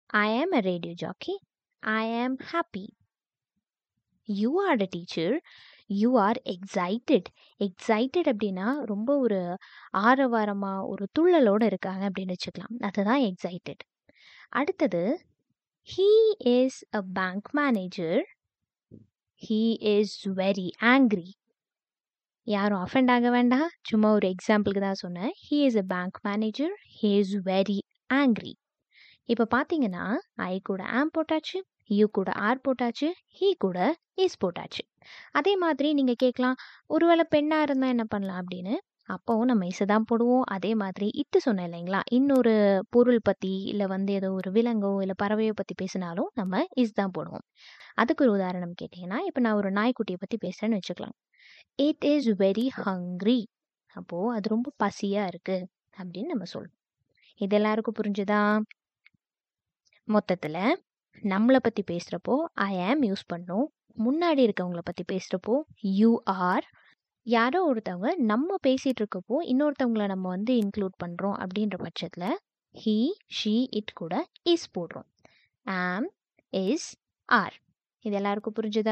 ஐ ஆம் அ radio jockey I am happy you are a teacher you are excited excited அப்படின்னா ரொம்ப ஒரு ஆரவாரமாக ஒரு துள்ளலோடு இருக்காங்க அப்படின்னு வச்சுக்கலாம் அதுதான் எக்ஸைட்டட் அடுத்தது he is a bank manager he is very angry யாரும் அஃபெண்ட் ஆக வேண்டாம் சும்மா ஒரு எக்ஸாம்பிளுக்கு தான் சொன்னேன் he is a bank manager he is very angry இப்போ பார்த்தீங்கன்னா ஐ கூட ஆம் போட்டாச்சு யூ கூட ஆர் போட்டாச்சு ஹீ கூட இஸ் போட்டாச்சு அதே மாதிரி நீங்கள் கேட்கலாம் ஒருவேளை பெண்ணாக இருந்தால் என்ன பண்ணலாம் அப்படின்னு அப்போவும் நம்ம இசை தான் போடுவோம் அதே மாதிரி இட்டு சொன்னேன் இல்லைங்களா இன்னொரு பொருள் பற்றி இல்லை வந்து ஏதோ ஒரு விலங்கோ இல்லை பறவையோ பற்றி பேசினாலும் நம்ம இஸ் தான் போடுவோம் அதுக்கு ஒரு உதாரணம் கேட்டிங்கன்னா இப்போ நான் ஒரு நாய்க்குட்டியை பற்றி பேசுகிறேன்னு வச்சுக்கலாம் இட் இஸ் வெரி ஹங்க்ரி அப்போது அது ரொம்ப பசியாக இருக்குது அப்படின்னு நம்ம சொல்லுவோம் இது எல்லாருக்கும் புரிஞ்சுதா மொத்தத்தில் நம்மளை பற்றி பேசுகிறப்போ ஐ ஆம் யூஸ் பண்ணோம் முன்னாடி இருக்கவங்கள பற்றி பேசுகிறப்போ யூ ஆர் யாரோ ஒருத்தவங்க நம்ம பேசிகிட்டு இருக்கப்போ இன்னொருத்தவங்கள நம்ம வந்து இன்க்ளூட் பண்ணுறோம் அப்படின்ற பட்சத்தில் ஹீ ஷீ இட் கூட இஸ் போடுறோம் ஆம் இஸ் ஆர் இது எல்லாருக்கும் புரிஞ்சுதா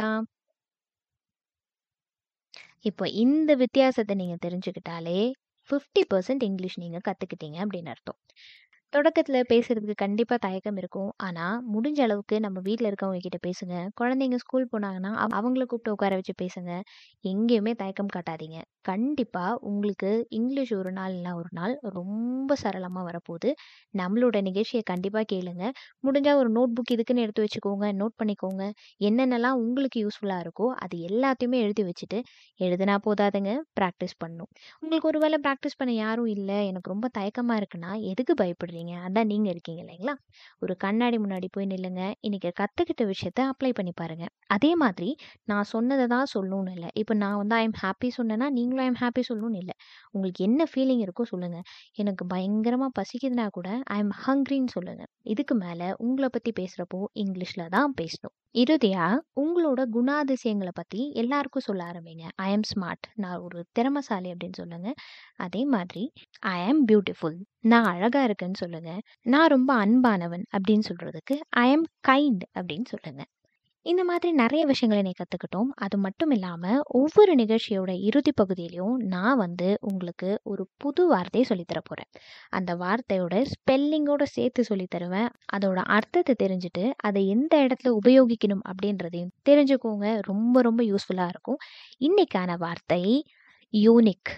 இப்போ இந்த வித்தியாசத்தை நீங்கள் தெரிஞ்சுக்கிட்டாலே ஃபிஃப்டி பர்சன்ட் இங்கிலீஷ் நீங்கள் கற்றுக்கிட்டீங்க அப்படின்னு அர்த்தம் தொடக்கத்தில் பேசுகிறதுக்கு கண்டிப்பாக தயக்கம் இருக்கும் ஆனால் முடிஞ்ச அளவுக்கு நம்ம வீட்டில் இருக்கவங்க கிட்ட பேசுங்க குழந்தைங்க ஸ்கூல் போனாங்கன்னா அவ- அவங்கள கூப்பிட்டு உட்கார வச்சு பேசுங்க எங்கேயுமே தயக்கம் காட்டாதீங்க கண்டிப்பாக உங்களுக்கு இங்கிலீஷ் ஒரு நாள் இல்லை ஒரு நாள் ரொம்ப சரளமாக வரப்போகுது நம்மளோட நிகழ்ச்சியை கண்டிப்பாக கேளுங்க முடிஞ்சால் ஒரு நோட் புக் இதுக்குன்னு எடுத்து வச்சுக்கோங்க நோட் பண்ணிக்கோங்க என்னென்னலாம் உங்களுக்கு யூஸ்ஃபுல்லாக இருக்கோ அது எல்லாத்தையுமே எழுதி வச்சுட்டு எழுதுனா போதாதுங்க ப்ராக்டிஸ் பண்ணணும் உங்களுக்கு ஒருவேளை ப்ராக்டிஸ் பண்ண யாரும் இல்லை எனக்கு ரொம்ப தயக்கமாக இருக்குன்னா எதுக்கு பயப்படுறீங்க அதான் நீங்கள் இருக்கீங்க இல்லைங்களா ஒரு கண்ணாடி முன்னாடி போய் நில்லுங்க இன்னைக்கு கற்றுக்கிட்ட விஷயத்த அப்ளை பண்ணி பாருங்க அதே மாதிரி நான் சொன்னதை தான் சொல்லணும்னு இல்லை இப்போ நான் வந்து ஐ எம் ஹாப்பி சொன்னேன்னா நீங்களும் ஐ எம் ஹாப்பி சொல்லணும்னு இல்லை உங்களுக்கு என்ன ஃபீலிங் இருக்கோ சொல்லுங்கள் எனக்கு பயங்கரமாக பசிக்குதுன்னா கூட ஐ எம் ஹங்க்ரின்னு சொல்லுங்கள் இதுக்கு மேலே உங்களை பற்றி பேசுகிறப்போ இங்கிலீஷில் தான் பேசணும் இறுதியாக உங்களோட குணாதிசயங்களை பற்றி எல்லாருக்கும் சொல்ல ஆரம்பிங்க ஐ எம் ஸ்மார்ட் நான் ஒரு திறமசாலி அப்படின்னு சொல்லுங்க அதே மாதிரி ஐ ஆம் பியூட்டிஃபுல் நான் அழகா இருக்கேன்னு சொல்லுங்க நான் ரொம்ப அன்பானவன் அப்படின்னு சொல்றதுக்கு ஐ ஆம் கைண்ட் அப்படின்னு சொல்லுங்க இந்த மாதிரி நிறைய விஷயங்களை நீ கற்றுக்கிட்டோம் அது மட்டும் இல்லாமல் ஒவ்வொரு நிகழ்ச்சியோட இறுதி பகுதியிலையும் நான் வந்து உங்களுக்கு ஒரு புது வார்த்தையை சொல்லித்தர போகிறேன் அந்த வார்த்தையோட ஸ்பெல்லிங்கோட சேர்த்து சொல்லித் தருவேன் அதோட அர்த்தத்தை தெரிஞ்சுட்டு அதை எந்த இடத்துல உபயோகிக்கணும் அப்படின்றதையும் தெரிஞ்சுக்கோங்க ரொம்ப ரொம்ப யூஸ்ஃபுல்லாக இருக்கும் இன்னைக்கான வார்த்தை யூனிக்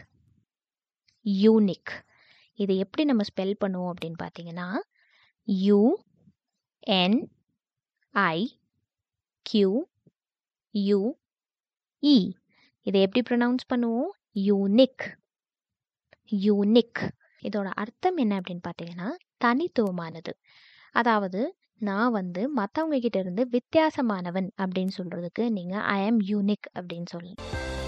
யூனிக் இதை எப்படி நம்ம ஸ்பெல் பண்ணுவோம் அப்படின்னு பார்த்தீங்கன்னா U N I Q U E இதை எப்படி ப்ரொனவுன்ஸ் பண்ணுவோம் யூனிக் யூனிக் இதோட அர்த்தம் என்ன அப்படின்னு பார்த்தீங்கன்னா தனித்துவமானது அதாவது நான் வந்து மற்றவங்க கிட்ட இருந்து வித்தியாசமானவன் அப்படின்னு சொல்றதுக்கு நீங்கள் ஐ ஆம் யூனிக் அப்படின்னு சொல்லலாம்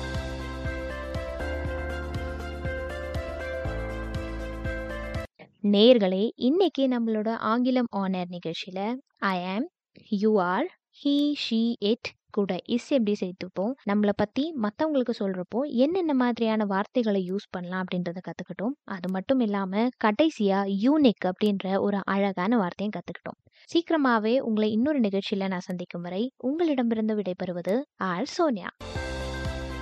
நேர்களே இன்னைக்கு நம்மளோட ஆங்கிலம் ஆனர் நிகழ்ச்சியில் I am you are he she it கூட இஸ் எப்படி சேர்த்துப்போம் நம்மளை பற்றி மற்றவங்களுக்கு சொல்கிறப்போ என்னென்ன மாதிரியான வார்த்தைகளை யூஸ் பண்ணலாம் அப்படின்றத கற்றுக்கிட்டோம் அது மட்டும் இல்லாமல் கடைசியாக யூனிக் அப்படின்ற ஒரு அழகான வார்த்தையும் கற்றுக்கிட்டோம் சீக்கிரமாகவே உங்களை இன்னொரு நிகழ்ச்சியில் நான் சந்திக்கும் வரை உங்களிடமிருந்து விடைபெறுவது ஆர் சோனியா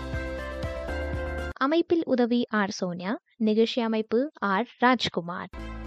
அமைப்பில் உதவி ஆர் சோனியா நிகழ்ச்சி அமைப்பு ஆர் ராஜ்குமார்